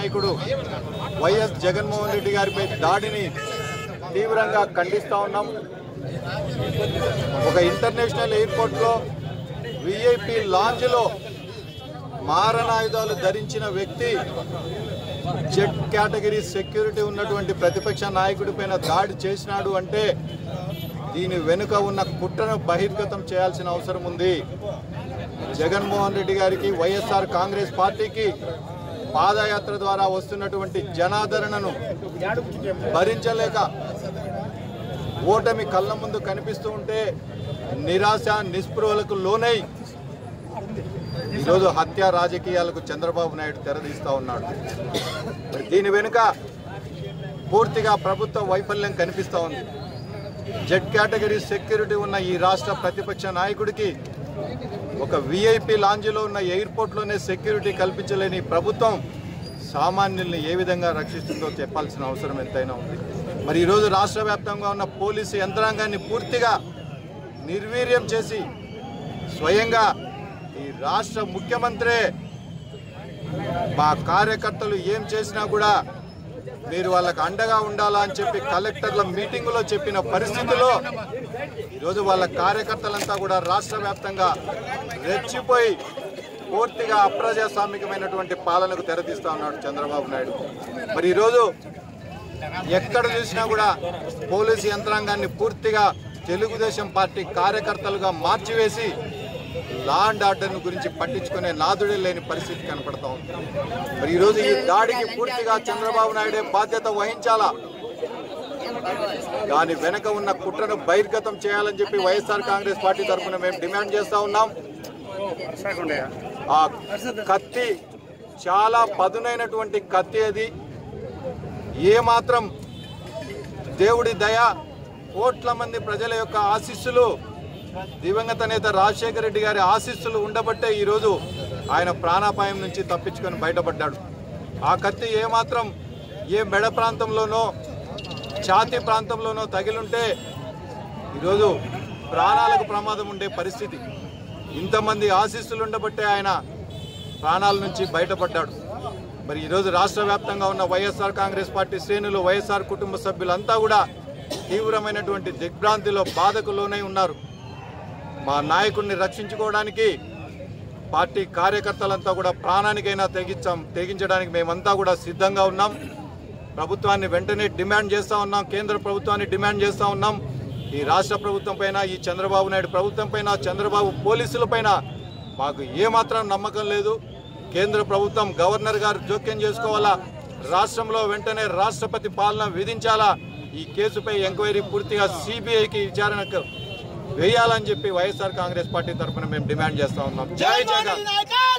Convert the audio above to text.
నాయకుడు వైఎస్ జగన్మోహన్ రెడ్డి గారిపై దాడిని తీవ్రంగా ఖండిస్తా ఉన్నాం ఒక ఇంటర్నేషనల్ ఎయిర్పోర్ట్లో విఐపి లాంజ్లో మారణాయుధాలు ధరించిన వ్యక్తి జెడ్ కేటగిరీ సెక్యూరిటీ ఉన్నటువంటి ప్రతిపక్ష నాయకుడి పైన దాడి చేసినాడు అంటే దీని వెనుక ఉన్న కుట్రను బహిర్గతం చేయాల్సిన అవసరం ఉంది జగన్మోహన్ రెడ్డి గారికి వైఎస్ఆర్ కాంగ్రెస్ పార్టీకి పాదయాత్ర ద్వారా వస్తున్నటువంటి జనాదరణను భరించలేక ఓటమి కళ్ళ ముందు కనిపిస్తూ ఉంటే నిరాశ నిస్పృహలకు లోనై ఈరోజు హత్య రాజకీయాలకు చంద్రబాబు నాయుడు తెరదీస్తా ఉన్నాడు మరి దీని వెనుక పూర్తిగా ప్రభుత్వ వైఫల్యం కనిపిస్తూ ఉంది జెడ్ కేటగిరీ సెక్యూరిటీ ఉన్న ఈ రాష్ట్ర ప్రతిపక్ష నాయకుడికి ఒక విఐపి లాంజ్లో ఉన్న ఎయిర్పోర్ట్లోనే సెక్యూరిటీ కల్పించలేని ప్రభుత్వం సామాన్యుల్ని ఏ విధంగా రక్షిస్తుందో చెప్పాల్సిన అవసరం ఎంతైనా ఉంది మరి ఈరోజు రాష్ట్ర వ్యాప్తంగా ఉన్న పోలీసు యంత్రాంగాన్ని పూర్తిగా నిర్వీర్యం చేసి స్వయంగా ఈ రాష్ట్ర ముఖ్యమంత్రే మా కార్యకర్తలు ఏం చేసినా కూడా మీరు వాళ్ళకి అండగా ఉండాలా అని చెప్పి కలెక్టర్ల మీటింగులో చెప్పిన పరిస్థితిలో ఈరోజు వాళ్ళ కార్యకర్తలంతా కూడా రాష్ట్ర వ్యాప్తంగా రెచ్చిపోయి పూర్తిగా అప్రజాస్వామికమైనటువంటి పాలనకు తెరతీస్తా ఉన్నాడు చంద్రబాబు నాయుడు మరి ఈరోజు ఎక్కడ చూసినా కూడా పోలీసు యంత్రాంగాన్ని పూర్తిగా తెలుగుదేశం పార్టీ కార్యకర్తలుగా మార్చివేసి లా అండ్ ఆర్డర్ గురించి పట్టించుకునే నాదుడే లేని పరిస్థితి కనపడతా ఉంది మరి ఈరోజు ఈ దాడికి పూర్తిగా చంద్రబాబు నాయుడే బాధ్యత వహించాలా దాని వెనక ఉన్న కుట్రను బహిర్గతం చేయాలని చెప్పి వైఎస్ఆర్ కాంగ్రెస్ పార్టీ తరఫున మేము డిమాండ్ చేస్తా ఉన్నాం ఆ కత్తి చాలా పదునైనటువంటి కత్తి అది ఏ మాత్రం దేవుడి దయ కోట్ల మంది ప్రజల యొక్క ఆశీస్సులు దివంగత నేత రాజశేఖర రెడ్డి గారి ఆశీస్సులు ఉండబట్టే ఈరోజు ఆయన ప్రాణాపాయం నుంచి తప్పించుకొని బయటపడ్డాడు ఆ కత్తి ఏమాత్రం ఏ మెడ ప్రాంతంలోనో ఛాతీ ప్రాంతంలోనో తగిలుంటే ఈరోజు ప్రాణాలకు ప్రమాదం ఉండే పరిస్థితి ఇంతమంది ఆశీస్సులు ఉండబట్టే ఆయన ప్రాణాల నుంచి బయటపడ్డాడు మరి ఈరోజు రాష్ట్ర వ్యాప్తంగా ఉన్న వైఎస్ఆర్ కాంగ్రెస్ పార్టీ శ్రేణులు వైఎస్ఆర్ కుటుంబ సభ్యులంతా కూడా తీవ్రమైనటువంటి దిగ్భ్రాంతిలో బాధకు లోనై ఉన్నారు మా నాయకుడిని రక్షించుకోవడానికి పార్టీ కార్యకర్తలంతా కూడా ప్రాణానికైనా తెగించాం తెగించడానికి మేమంతా కూడా సిద్ధంగా ఉన్నాం ప్రభుత్వాన్ని వెంటనే డిమాండ్ చేస్తూ ఉన్నాం కేంద్ర ప్రభుత్వాన్ని డిమాండ్ చేస్తూ ఉన్నాం ఈ రాష్ట్ర ప్రభుత్వం పైన ఈ చంద్రబాబు నాయుడు ప్రభుత్వం పైన చంద్రబాబు పోలీసుల పైన మాకు ఏమాత్రం నమ్మకం లేదు కేంద్ర ప్రభుత్వం గవర్నర్ గారు జోక్యం చేసుకోవాలా రాష్ట్రంలో వెంటనే రాష్ట్రపతి పాలన విధించాలా ఈ కేసుపై ఎంక్వైరీ పూర్తిగా సిబిఐకి విచారణకు వేయాలని చెప్పి వైఎస్ఆర్ కాంగ్రెస్ పార్టీ తరఫున మేము డిమాండ్ చేస్తా ఉన్నాం జై జగన్